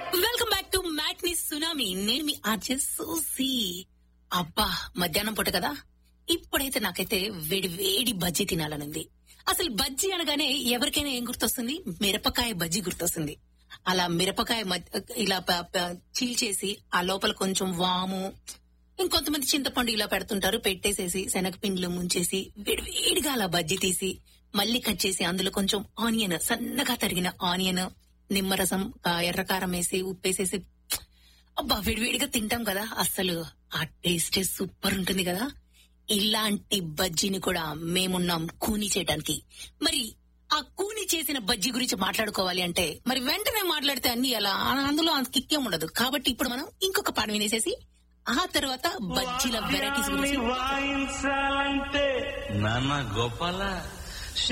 welcome back to matinee tsunami నేను మీ RJ సూసి అబ్బా మధ్యాహ్నం పూట కదా ఇప్పుడైతే నాకైతే వేడి వేడి బజ్జీ తినాలనుంది అసలు బజ్జీ అనగానే ఎవరికైనా ఏం గుర్తొస్తుంది మిరపకాయ బజ్జీ గుర్తొస్తుంది అలా మిరపకాయ మధ్య- ఇలా ప- ప- చీల్చేసి ఆ లోపల కొంచెం వాము ఇంకొంతమంది చింతపండు ఇలా పెడుతుంటారు పెట్టేసేసి శనగపిండిలో ముంచేసి వేడి వేడిగా అలా బజ్జీ తీసి మళ్ళీ కట్ చేసి అందులో కొంచెం ఆనియన్ సన్నగా తరిగిన ఆనియన్ నిమ్మరసం ఆ ఎర్రకారం వేసి ఉప్పేసేసి అబ్బా విడివిడిగా తింటాం కదా అస్సలు ఆ టేస్ట్ సూపర్ ఉంటుంది కదా ఇలాంటి బజ్జీని కూడా మేమున్నాం కూని చేయడానికి మరి ఆ కూని చేసిన బజ్జీ గురించి మాట్లాడుకోవాలి అంటే మరి వెంటనే మాట్లాడితే అన్ని అలా అందులో అంత కిక్కేం ఉండదు కాబట్టి ఇప్పుడు మనం ఇంకొక పాట వినేసేసి ఆ తర్వాత బజ్జీల వెరైటీస్ గురించి వాయించాలంటే నాన్న గోపాల